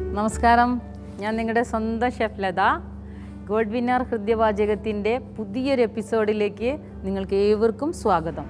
നമസ്കാരം ഞാൻ നിങ്ങളുടെ സ്വന്തം ഷെഫ് ലത ഗോൾഡ് വിന്നർ ഹൃദയവാചകത്തിൻ്റെ പുതിയൊരു എപ്പിസോഡിലേക്ക് നിങ്ങൾക്ക് ഏവർക്കും സ്വാഗതം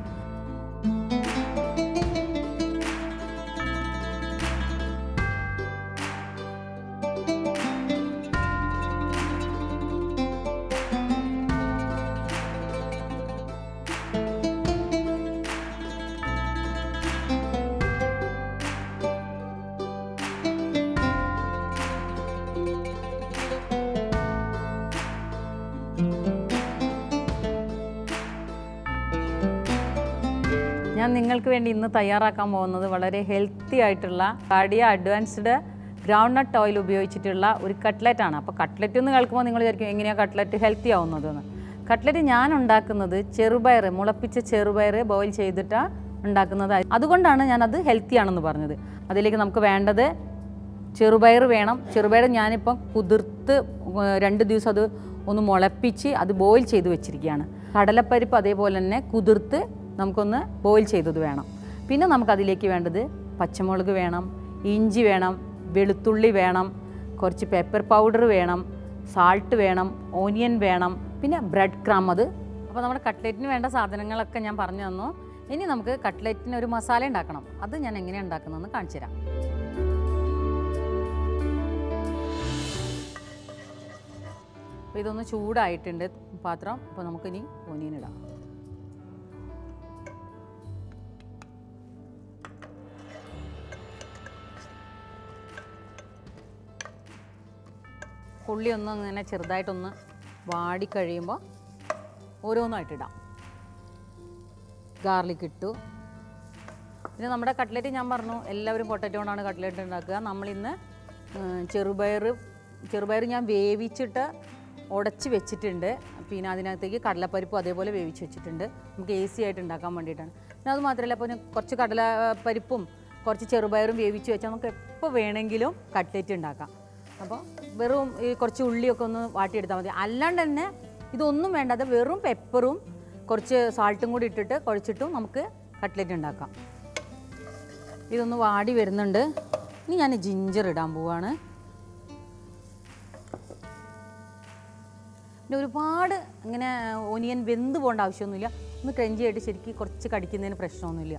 ഞാൻ നിങ്ങൾക്ക് വേണ്ടി ഇന്ന് തയ്യാറാക്കാൻ പോകുന്നത് വളരെ ഹെൽത്തി ആയിട്ടുള്ള cardia advanced groundnut oil ഉപയോഗിച്ചിട്ടുള്ള ഒരു കട്ട്ലറ്റ് ആണ് അപ്പോൾ കട്ട്ലറ്റ് എന്ന് കേൾക്കുമ്പോൾ നിങ്ങൾ വിചാരിക്കും എങ്ങനെയാണ് കട്ട്ലറ്റ് ഹെൽത്തി ആവുന്നതെന്ന് കട്ട്ലറ്റ് ഞാൻ ഉണ്ടാക്കുന്നത് ചെറുപയർ മുളപ്പിച്ച ചെറുപയർ ബോയിൽ ചെയ്തിട്ടാണ് ഉണ്ടാക്കുന്നത് അതുകൊണ്ടാണ് ഞാനത് ഹെൽത്തി ആണെന്ന് പറഞ്ഞത് അതിലേക്ക് നമുക്ക് വേണ്ടത് ചെറുപയർ വേണം ചെറുപയർ ഞാനിപ്പം കുതിർത്ത് ഏർ രണ്ട് ദിവസം അത് ഒന്ന് മുളപ്പിച്ച് അത് ബോയിൽ ചെയ്ത് വെച്ചിരിക്കുകയാണ് കടലപ്പരിപ്പ് അതേപോലെ തന്നെ കുതിർത്ത് നമുക്കൊന്ന് ബോയിൽ ചെയ്തത് വേണം പിന്നെ നമുക്കതിലേക്ക് വേണ്ടത് പച്ചമുളക് വേണം ഇഞ്ചി വേണം വെളുത്തുള്ളി വേണം കുറച്ച് പെപ്പർ പൗഡർ വേണം സാൾട്ട് വേണം ഓനിയൻ വേണം പിന്നെ ബ്രെഡ് ക്രം അത് അപ്പോൾ നമ്മുടെ കട്ട്ലറ്റിന് വേണ്ട സാധനങ്ങളൊക്കെ ഞാൻ പറഞ്ഞു തന്നു ഇനി നമുക്ക് കട്ട്ലറ്റിന് ഒരു മസാല ഉണ്ടാക്കണം അത് ഞാൻ എങ്ങനെയാണ് ഉണ്ടാക്കുന്നതെന്ന് കാണിച്ചു തരാം അപ്പോൾ ഇതൊന്ന് ചൂടായിട്ടുണ്ട് പാത്രം അപ്പോൾ നമുക്കിനി ഓനിയൻ ഇടാം ഉള്ളി ഒന്ന് ഇങ്ങനെ ചെറുതായിട്ടൊന്ന് വാടി കഴിയുമ്പോൾ ഓരോന്നായിട്ട് ഇടാം ഗാർലിക് ഇട്ടു പിന്നെ നമ്മുടെ കട്ട്ലറ്റ് ഞാൻ പറഞ്ഞു എല്ലാവരും പൊട്ടറ്റോ കൊണ്ടാണ് കട്ട്ലറ്റ് ഉണ്ടാക്കുക നമ്മളിന്ന് ഉം, ചെറുപയർ ചെറുപയർ ഞാൻ വേവിച്ചിട്ട് ഉടച്ച് വെച്ചിട്ടുണ്ട് പിന്നെ അതിനകത്തേക്ക് കടലപ്പരിപ്പ് അതേപോലെ വേവിച്ച് വെച്ചിട്ടുണ്ട് നമുക്ക് ഈസി ആയിട്ട് ഉണ്ടാക്കാൻ വേണ്ടിയിട്ടാണ് പിന്നെ അത് മാത്രമല്ല അപ്പോൾ ഞാൻ കുറച്ച് കടലപ്പരിപ്പും കുറച്ച് ചെറുപയറും വേവിച്ച് വെച്ചാൽ നമുക്ക് എപ്പോൾ വേണമെങ്കിലും കട്ട്ലറ്റ് ഉണ്ടാക്കാം അപ്പോൾ വെറും ഈ കുറച്ച് ഉള്ളിയൊക്കെ ഒന്ന് വാട്ടിയെടുത്താൽ മതി അല്ലാണ്ട് തന്നെ ഇതൊന്നും വേണ്ടാതെ വെറും പെപ്പറും കുറച്ച് സാൾട്ടും കൂടി ഇട്ടിട്ട് കുഴച്ചിട്ടും നമുക്ക് കട്ട്ലറ്റ് ഉണ്ടാക്കാം ഇതൊന്ന് വാടി വരുന്നുണ്ട് ഇനി ഞാൻ ജിഞ്ചർ ഇടാൻ പോവാണ് പിന്നെ ഒരുപാട് ഇങ്ങനെ ഒനിയൻ വെന്ത് പോകേണ്ട ആവശ്യമൊന്നുമില്ല ഒന്ന് ക്രഞ്ചി ആയിട്ട് ശരിക്കും കുറച്ച് കടിക്കുന്നതിന് പ്രശ്നമൊന്നുമില്ല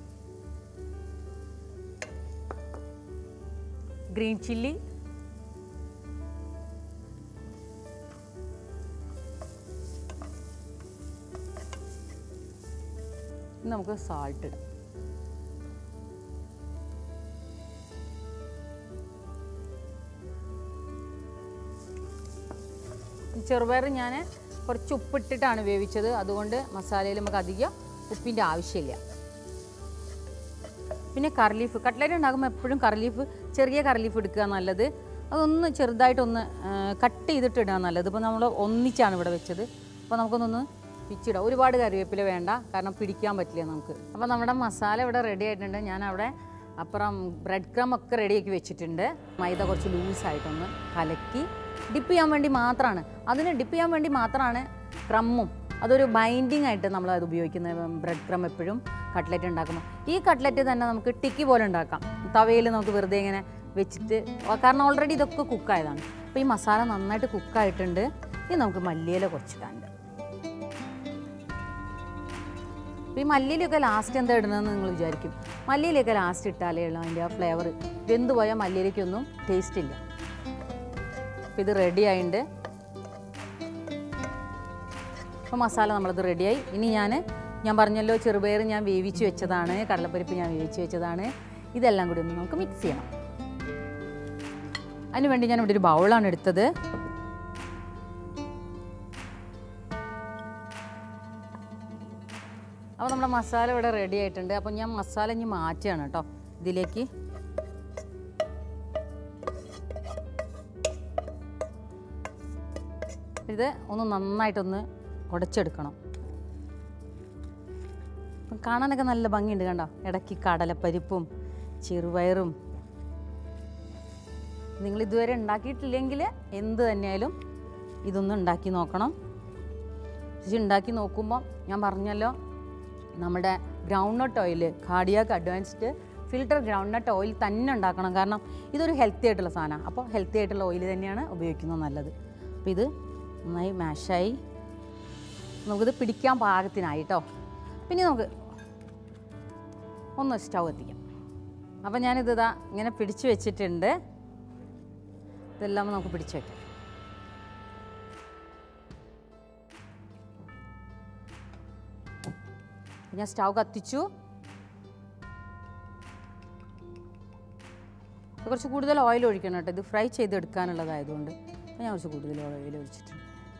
ഗ്രീൻ ചില്ലി ഇനി നമുക്ക് സാൾട്ട് ഇടാം ചെറുപയർ ഞാൻ കുറച്ച് ഉപ്പിട്ടിട്ടാണ് വേവിച്ചത് അതുകൊണ്ട് മസാലയിൽ നമുക്ക് അധികം ഉപ്പിൻ്റെ ആവശ്യമില്ല പിന്നെ കറി കട്ട്ലറ്റ് ഉണ്ടാക്കുമ്പോൾ എപ്പോഴും കറി ചെറിയ കറി എടുക്കുക നല്ലത് അതൊന്ന് ചെറുതായിട്ടൊന്ന് കട്ട് ചെയ്തിട്ട് ഇടുക നല്ലത് ഇപ്പോൾ നമ്മൾ ഒന്നിച്ചാണ് ഇവിടെ വെച്ചത് അപ്പോൾ നമുക്കൊന്നൊന്ന് പിച്ചിടാം ഒരുപാട് കറിവേപ്പില വേണ്ട കാരണം പിടിക്കാൻ പറ്റില്ല നമുക്ക് അപ്പോൾ നമ്മുടെ മസാല ഇവിടെ റെഡി ആയിട്ടുണ്ട് ഞാൻ അവിടെ അപ്പുറം ബ്രെഡ് ക്രം ഒക്കെ റെഡിയാക്കി വെച്ചിട്ടുണ്ട് മൈദ കുറച്ച് ലൂസായിട്ടൊന്ന് കലക്കി ഡിപ്പ് ചെയ്യാൻ വേണ്ടി മാത്രമാണ് അതിന് ഡിപ്പ് ചെയ്യാൻ വേണ്ടി മാത്രമാണ് ക്രമ്മും അതൊരു ബൈൻഡിങ് ആയിട്ട് നമ്മൾ അത് ഉപയോഗിക്കുന്നത് ബ്രെഡ് ക്രം എപ്പോഴും കട്ട്ലറ്റ് ഉണ്ടാക്കുമ്പോൾ ഈ കട്ട്ലറ്റ് തന്നെ നമുക്ക് ടിക്കി പോലെ ഉണ്ടാക്കാം തവയിൽ നമുക്ക് വെറുതെ ഇങ്ങനെ വെച്ചിട്ട് കാരണം ഓൾറെഡി ഇതൊക്കെ കുക്കായതാണ് അപ്പോൾ ഈ മസാല നന്നായിട്ട് കുക്കായിട്ടുണ്ട് ഇനി നമുക്ക് മല്ലിയില കുറച്ചിടാണ്ട് അപ്പോൾ ഈ മല്ലിയിലൊക്കെ ലാസ്റ്റ് എന്താ ഇടുന്നതെന്ന് നിങ്ങൾ വിചാരിക്കും മല്ലിയിലൊക്കെ ലാസ്റ്റ് ഇട്ടാലേ ഉള്ളൂ അതിൻ്റെ ആ ഫ്ലേവർ വെന്ത് പോയാൽ മല്ലിയിലേക്കൊന്നും ടേസ്റ്റ് ഇല്ല അപ്പോൾ ഇത് റെഡി ആയിട്ടുണ്ട് അപ്പോൾ മസാല നമ്മളത് റെഡിയായി ഇനി ഞാൻ ഞാൻ പറഞ്ഞല്ലോ ചെറുപയർ ഞാൻ വേവിച്ച് വെച്ചതാണ് കടലപ്പരിപ്പ് ഞാൻ വേവിച്ച് വെച്ചതാണ് ഇതെല്ലാം കൂടി ഒന്ന് നമുക്ക് മിക്സ് ചെയ്യണം അതിന് വേണ്ടി ഞാൻ ഇവിടെ ഒരു ബൗളാണ് എടുത്തത് അപ്പോൾ നമ്മുടെ മസാല ഇവിടെ റെഡി ആയിട്ടുണ്ട് അപ്പോൾ ഞാൻ മസാല ഇനി മാറ്റുകയാണ് കേട്ടോ ഇതിലേക്ക് ഇത് ഒന്ന് നന്നായിട്ടൊന്ന് ഉടച്ചെടുക്കണം അപ്പം കാണാനൊക്കെ നല്ല ഭംഗിയുണ്ട് കണ്ടോ ഇടയ്ക്ക് കടലപ്പരിപ്പും ചെറുപയറും നിങ്ങൾ ഇതുവരെ ഉണ്ടാക്കിയിട്ടില്ലെങ്കിൽ എന്ത് തന്നെയായാലും ഇതൊന്ന് ഉണ്ടാക്കി നോക്കണം ഇത് ഉണ്ടാക്കി നോക്കുമ്പോൾ ഞാൻ പറഞ്ഞല്ലോ നമ്മുടെ groundnut oil cardiac advanced filter groundnut oil തന്നെ ഉണ്ടാക്കണം കാരണം ഇതൊരു ഹെൽത്തി ആയിട്ടുള്ള സാധനമാണ് അപ്പോൾ ഹെൽത്തി ആയിട്ടുള്ള ഓയിൽ തന്നെയാണ് ഉപയോഗിക്കുന്നത് നല്ലത് അപ്പോൾ ഇത് നന്നായി മാഷായി നമുക്കിത് പിടിക്കാൻ പാകത്തിനായി കേട്ടോ പിന്നെ നമുക്ക് ഒന്ന് സ്റ്റൗ എത്തിക്കാം അപ്പോൾ ഞാനിത് ഇതാ ഇങ്ങനെ പിടിച്ചു വെച്ചിട്ടുണ്ട് ഇതെല്ലാം നമുക്ക് പിടിച്ചു വയ്ക്കാം ഞാൻ സ്റ്റൗ കത്തിച്ചു ഇത് കുറച്ച് കൂടുതൽ ഓയിൽ ഒഴിക്കണം കേട്ടോ ഇത് ഫ്രൈ ചെയ്തെടുക്കാനുള്ളതായതുകൊണ്ട് അപ്പോൾ ഞാൻ കുറച്ച് കൂടുതൽ ഓയിൽ ഒഴിച്ചിട്ടുണ്ട്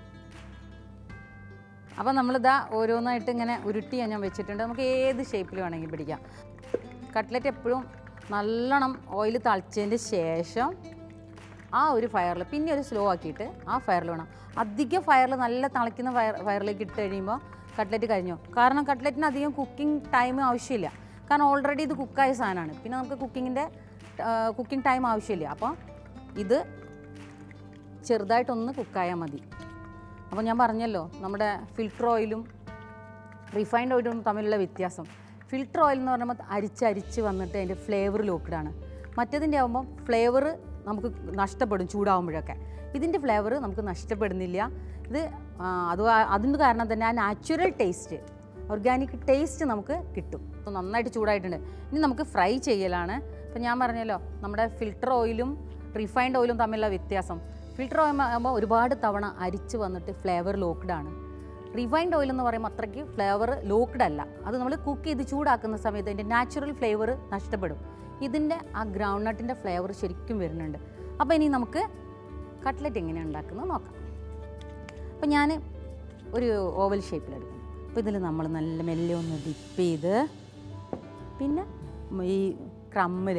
അപ്പോൾ നമ്മളിതാ ഓരോന്നായിട്ട് ഇങ്ങനെ ഉരുട്ടി ഞാൻ വെച്ചിട്ടുണ്ട് നമുക്ക് ഏത് ഷേപ്പിൽ വേണമെങ്കിൽ പിടിക്കാം കട്ട്ലറ്റ് എപ്പോഴും നല്ലോണം ഓയിൽ തളിച്ചതിൻ്റെ ശേഷം ആ ഒരു ഫയറിൽ പിന്നെ ഒരു സ്ലോ ആക്കിയിട്ട് ആ ഫയറിൽ വേണം അധിക ഫയറിൽ നല്ല തിളയ്ക്കുന്ന ഫയർ ഫയറിലേക്ക് ഇട്ട് കഴിയുമ്പോൾ കട്ട്ലറ്റ് കഴിഞ്ഞു കാരണം കട്ട്ലറ്റിന് അധികം കുക്കിംഗ് ടൈം ആവശ്യമില്ല കാരണം ഓൾറെഡി ഇത് കുക്കായ സാധനമാണ് പിന്നെ നമുക്ക് കുക്കിങ്ങിൻ്റെ കുക്കിംഗ് ടൈം ആവശ്യമില്ല അപ്പോൾ ഇത് ചെറുതായിട്ടൊന്ന് കുക്കായാൽ മതി അപ്പോൾ ഞാൻ പറഞ്ഞല്ലോ നമ്മുടെ ഫിൽറ്റർ ഓയിലും റിഫൈൻഡ് ഓയിലും തമ്മിലുള്ള വ്യത്യാസം ഫിൽറ്റർ ഓയിൽ എന്ന് പറയുമ്പോൾ അരിച്ചരിച്ച് വന്നിട്ട് അതിൻ്റെ ഫ്ലേവർ ലോക്ക്ഡാണ് മറ്റേതിൻ്റെ ആകുമ്പോൾ ഫ്ലേവർ നമുക്ക് നഷ്ടപ്പെടും ചൂടാകുമ്പോഴൊക്കെ ഇതിൻ്റെ ഫ്ലേവർ നമുക്ക് നഷ്ടപ്പെടുന്നില്ല ഇത് ആ, അത് ആ- അതിൻ്റെ കാരണം തന്നെ ആ നാച്ചുറൽ ടേസ്റ്റ് ഓർഗാനിക് ടേസ്റ്റ് നമുക്ക് കിട്ടും അപ്പോൾ നന്നായിട്ട് ചൂടായിട്ടുണ്ട് ഇനി നമുക്ക് ഫ്രൈ ചെയ്യലാണ് അപ്പോൾ ഞാൻ പറഞ്ഞല്ലോ നമ്മുടെ ഫിൽറ്റർ ഓയിലും റിഫൈൻഡ് ഓയിലും തമ്മിലുള്ള വ്യത്യാസം ഫിൽറ്റർ ഓയിൽ ആകുമ്പോൾ ഒരുപാട് തവണ അരിച്ച് വന്നിട്ട് ഫ്ലേവർ ലോക്ക്ഡാണ് റിഫൈൻഡ് ഓയിൽ എന്ന് പറയുമ്പോൾ അത്രയ്ക്ക് ഫ്ലേവർ ലോക്ക്ഡ് അല്ല അത് നമ്മൾ കുക്ക് ചെയ്ത് ചൂടാക്കുന്ന സമയത്ത് അതിൻ്റെ നാച്ചുറൽ ഫ്ലേവർ നഷ്ടപ്പെടും ഇതിൻ്റെ ആ ഗ്രൗണ്ട് നട്ടിൻ്റെ ഫ്ലേവർ ശരിക്കും വരുന്നുണ്ട് അപ്പോൾ ഇനി നമുക്ക് കട്ട്ലറ്റ് എങ്ങനെയാണ് ഉണ്ടാക്കുന്നത് നോക്കാം അപ്പോൾ ഞാൻ ഒരു ഓവൽ ഷേപ്പിലെടുക്കുന്നു അപ്പോൾ ഇതിൽ നമ്മൾ നല്ല മെല്ലെ ഒന്ന് ഡിപ്പ് ചെയ്ത് പിന്നെ ഈ ക്രമ്മിൽ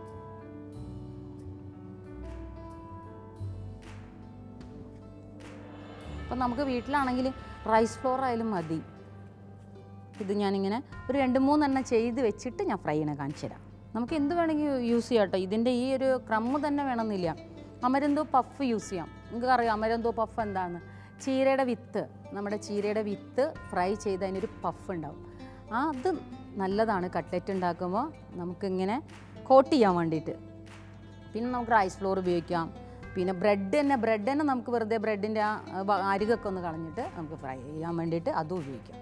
അപ്പം നമുക്ക് വീട്ടിലാണെങ്കിൽ റൈസ് ഫ്ലോർ ആയാലും മതി ഇത് ഞാനിങ്ങനെ ഒരു രണ്ട് മൂന്നെണ്ണം ചെയ്ത് വെച്ചിട്ട് ഞാൻ ഫ്രൈ ചെയ്യണ കാണിച്ചു തരാം നമുക്ക് എന്ത് വേണമെങ്കിൽ യൂസ് ചെയ്യാം കേട്ടോ ഇതിൻ്റെ ഈ ഒരു ക്രമ്മ് തന്നെ വേണമെന്നില്ല അമരന്തോ പഫ് യൂസ് ചെയ്യാം നിങ്ങൾക്ക് അറിയാം അമരന്തോ പഫ് എന്താണെന്ന് ചീരയുടെ വിത്ത് നമ്മുടെ ചീരയുടെ വിത്ത് ഫ്രൈ ചെയ്ത് അതിനൊരു പഫ് ഉണ്ടാവും ആ അത് നല്ലതാണ് കട്ട്ലറ്റ് ഉണ്ടാക്കുമ്പോൾ നമുക്കിങ്ങനെ കോട്ട് ചെയ്യാൻ വേണ്ടിയിട്ട് പിന്നെ നമുക്ക് റൈസ് ഫ്ലോർ ഉപയോഗിക്കാം പിന്നെ ബ്രെഡ് തന്നെ ബ്രെഡ് തന്നെ നമുക്ക് വെറുതെ ബ്രെഡിൻ്റെ ആ വ- അരികൊക്കെ ഒന്ന് കളഞ്ഞിട്ട് നമുക്ക് ഫ്രൈ ചെയ്യാൻ വേണ്ടിയിട്ട് അതും ഉപയോഗിക്കാം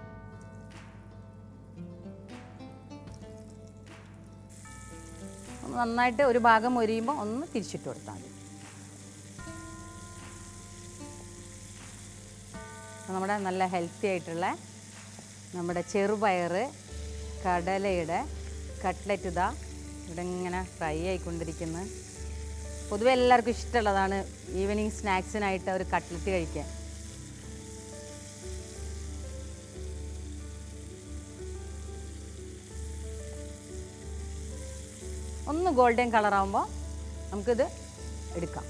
ഒന്ന് നന്നായിട്ട് ഒരു ഭാഗം മൊരിയുമ്പോൾ ഒന്ന് തിരിച്ചിട്ട് കൊടുത്താൽ മതി അപ്പോൾ നമ്മുടെ നല്ല ഹെൽത്തി ആയിട്ടുള്ള നമ്മുടെ ചെറുപയർ കടലയുടെ കട്ട്ലറ്റ് ഇതാ ഇവിടെ ഇങ്ങനെ ഫ്രൈ ആയിക്കൊണ്ടിരിക്കുന്നത് പൊതുവെ എല്ലാവർക്കും ഇഷ്ടമുള്ളതാണ് ഈവനിങ് സ്നാക്സിനായിട്ട് ഒരു കട്ട്ലറ്റ് കഴിക്കാൻ ഒന്ന് ഗോൾഡൻ കളറാകുമ്പോൾ നമുക്കിത് എടുക്കാം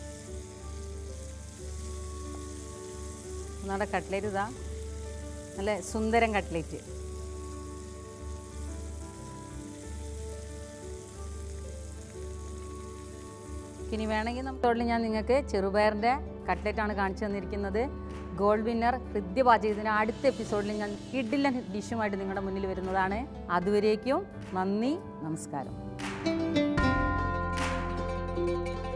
നമ്മുടെ കട്ട്ലേറ്റ് ഇതാ നല്ല സുന്ദരം കട്ട്ലേറ്റ് ഇനി വേണമെങ്കിൽ നമുക്ക് ഞാൻ നിങ്ങൾക്ക് ചെറുപയറിൻ്റെ കട്ട്ലറ്റാണ് കാണിച്ചു തന്നിരിക്കുന്നത് ഗോൾഡ് വിന്നർ ഹൃദ്യപാചകത്തിൻ്റെ അടുത്ത എപ്പിസോഡിൽ ഞാൻ കിഡിലൻ ഡിഷുമായിട്ട് നിങ്ങളുടെ മുന്നിൽ വരുന്നതാണ് അതുവരേക്കും നന്ദി നമസ്കാരം